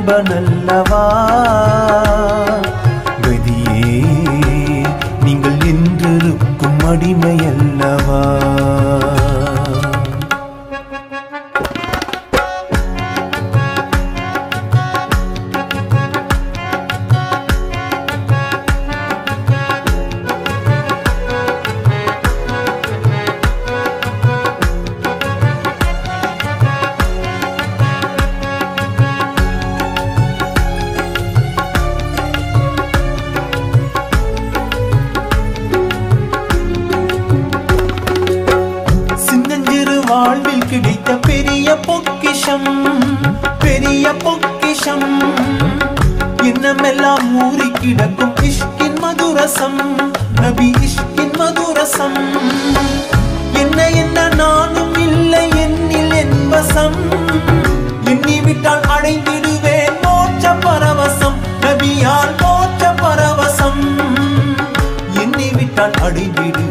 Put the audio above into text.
நண்பனல்லவா கதியே நீங்கள் என்றிருக்கும் அடிமையல்லவா சின்னஞ்சிறு வாழ்வில் கிடைத்த பெரிய பொக்கிஷம் பெரிய பொக்கிஷம் இன்னமெல்லாம் ஊறி கிடக்கும் இஷ்கின் மதுரசம் நபி இஷ்கின் மதுரசம் என்ன என்ன நானும் இல்லை என்னில் என்பசம் எண்ணிவிட்டால் அடைந்திடுவேன் மோட்ச பரவசம் நபியால் மோட்ச பரவசம் எண்ணிவிட்டால் அடைந்திடுவேன்